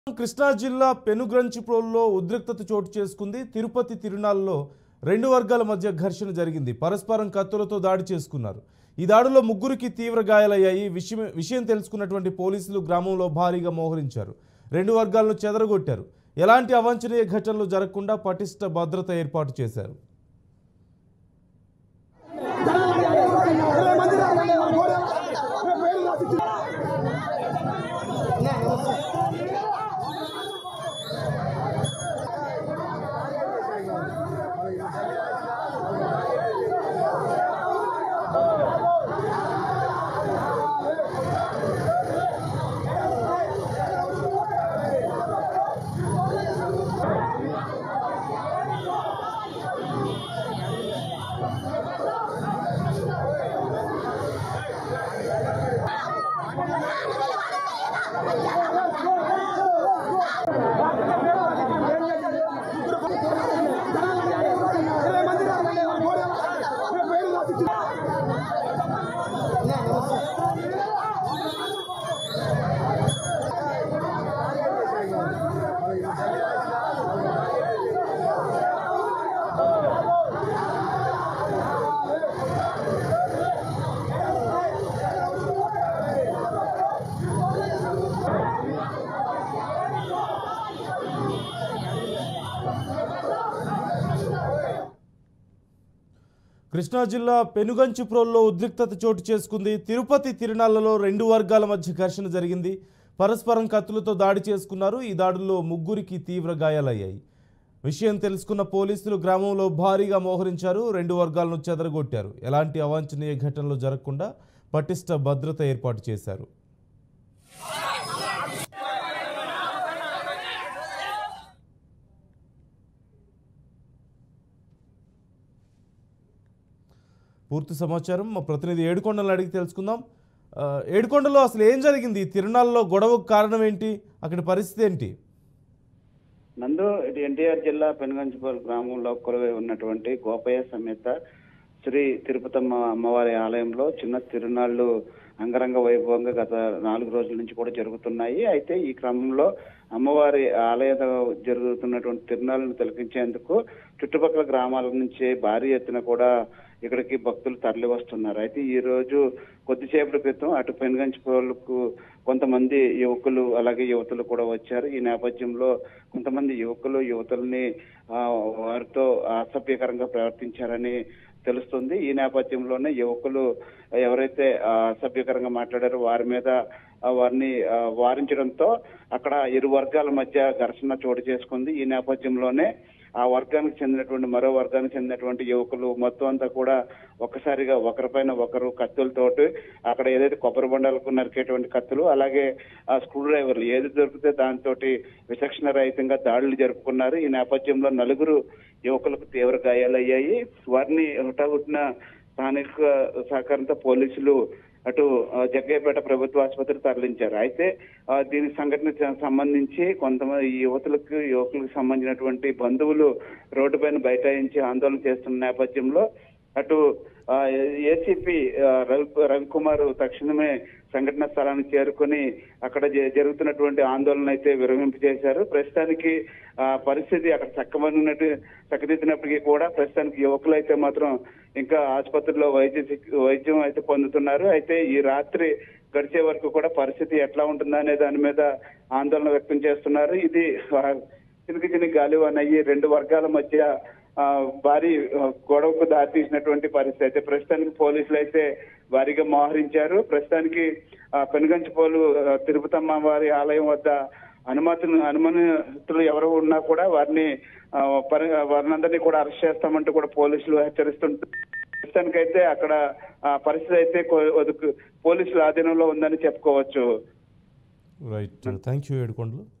కృష్ణా జిల్లా పెనుగ్రంచిప్రోల్లో ఉద్రిక్తత చోటు చేసుకుంది తిరుపతి తిరునాళ్ళలో రెండు వర్గాల మధ్య ఘర్షణ జరిగింది పరస్పరం కత్తులతో దాడి చేసుకున్నారు ఈ దాడిలో ముగ్గురికి తీవ్ర గాయాలయ్యాయి విషయం విషయం తెలుసుకున్నటువంటి పోలీసులు గ్రామంలో భారీగా మోహరించారు రెండు వర్గాలను చెదరగొట్టారు ఎలాంటి అవాంఛనీయ ఘటనలు జరగకుండా పటిష్ట భద్రత ఏర్పాటు చేశారు కృష్ణా జిల్లా పెనుగంచిప్రోల్లో ఉద్రిక్తత చోటు చేసుకుంది తిరుపతి తిరునాళ్లలో రెండు వర్గాల మధ్య ఘర్షణ జరిగింది పరస్పరం కత్తులతో దాడి చేసుకున్నారు ఈ దాడుల్లో ముగ్గురికి తీవ్ర గాయాలయ్యాయి విషయం తెలుసుకున్న పోలీసులు గ్రామంలో భారీగా మోహరించారు రెండు వర్గాలను చెదరగొట్టారు ఎలాంటి అవాంఛనీయ ఘటనలు జరగకుండా పటిష్ట భద్రత ఏర్పాటు చేశారు పూర్తి సమాచారం మా ప్రతినిధి ఏడుకొండలు అడిగి తెలుసుకుందాం ఆ, ఏడుకొండలో అసలు ఏం జరిగింది ఈ తిరునాళ్ళలో గొడవకు కారణం ఏంటి అక్కడి పరిస్థితి ఏంటి నందు ఇటు ఎన్టీఆర్ జిల్లా పెనుగంచిపూర్ గ్రామంలో కొలువై ఉన్నటువంటి గోపయ్య సమేత శ్రీ తిరుపతమ్మ అమ్మవారి ఆలయంలో చిన్న తిరునాళ్లు అంగరంగ వైభవంగా గత నాలుగు రోజుల నుంచి కూడా జరుగుతున్నాయి అయితే ఈ క్రమంలో అమ్మవారి ఆలయ జరుగుతున్నటువంటి తిరునాళ్ళను తిలకించేందుకు చుట్టుపక్కల గ్రామాల నుంచి భారీ ఎత్తున కూడా ఇక్కడికి భక్తులు తరలి వస్తున్నారు అయితే ఈ రోజు కొద్దిసేపటి క్రితం అటు పెనుగంచిపోలకు కొంతమంది యువకులు అలాగే యువతులు కూడా వచ్చారు ఈ నేపథ్యంలో కొంతమంది యువకులు యువతుల్ని ఆ, వారితో అసభ్యకరంగా ప్రవర్తించారని తెలుస్తుంది ఈ నేపథ్యంలోనే యువకులు ఎవరైతే ఆ, అసభ్యకరంగా మాట్లాడారో వారి మీద ఆ, వారిని ఆ, వారించడంతో అక్కడ ఇరు వర్గాల మధ్య ఘర్షణ చోటు చేసుకుంది ఈ నేపథ్యంలోనే ఆ వర్గానికి చెందినటువంటి మరో వర్గానికి చెందినటువంటి యువకులు మొత్తం అంతా కూడా ఒక్కసారిగా ఒకరిపైన ఒకరు కత్తులతోటి అక్కడ ఏదైతే కొబ్బరి బొండాలకు నరికేటువంటి కత్తులు అలాగే ఆ స్క్రూ డ్రైవర్లు ఏది దొరికితే దాంతో విచక్షణ రహితంగా దాడులు జరుపుకున్నారు ఈ నేపథ్యంలో నలుగురు యువకులకు తీవ్ర గాయాలయ్యాయి వారిని హుటాహుటిన స్థానిక సహకారంతో పోలీసులు అటు ఆ, జగ్గయ్యపేట ప్రభుత్వ ఆసుపత్రి తరలించారు అయితే ఆ, దీని సంఘటన చ- సంబంధించి కొంతమంది ఈ యువతులకు యువకులకు సంబంధించినటువంటి బంధువులు రోడ్డుపైన బైఠాయించి ఆందోళన చేస్తున్న నేపథ్యంలో అటు ఆ, ఏసీపీ ఆ, రవి రవికుమార్ తక్షణమే సంఘటన స్థలానికి చేరుకొని అక్కడ జ- జరుగుతున్నటువంటి ఆందోళన అయితే విరమింపు చేశారు ప్రస్తుతానికి ఆ పరిస్థితి అక్కడ చక్కమన్నట్టు చక్కదిద్దినప్పటికీ కూడా ప్రస్తుతానికి యువకులు అయితే మాత్రం ఇంకా ఆసుపత్రిలో వైద్య చికి- వైద్యం అయితే పొందుతున్నారు అయితే ఈ రాత్రి గడిచే వరకు కూడా పరిస్థితి ఎట్లా ఉంటుందా అనే దాని మీద ఆందోళన వ్యక్తం చేస్తున్నారు ఇది ఆ, చినికి చినికి గాలివాన్ అయ్యి రెండు వర్గాల మధ్య ఆ, భారీ ఆ, గొడవకు దారితీసినటువంటి పరిస్థితి అయితే ప్రస్తుతానికి పోలీసులు అయితే భారీగా మోహరించారు ప్రస్తుతానికి ఆ, పెనుగంచిపోలు ఆ, తిరుపతమ్మ వారి ఆలయం వద్ద అనుమతులు అనుమతులు ఎవరు ఉన్నా కూడా వారిని ఆ, పరి- వారినందరినీ కూడా అరెస్ట్ చేస్తామంటూ కూడా పోలీసులు హెచ్చరిస్తుంటారు ప్రస్తుతానికైతే అక్కడ ఆ, పరిస్థితి అయితే కొ- వదుకు- పోలీసుల ఆధీనంలో ఉందని చెప్పుకోవచ్చు రైట్ థ్యాంక్ యూ ఏడుకొండలు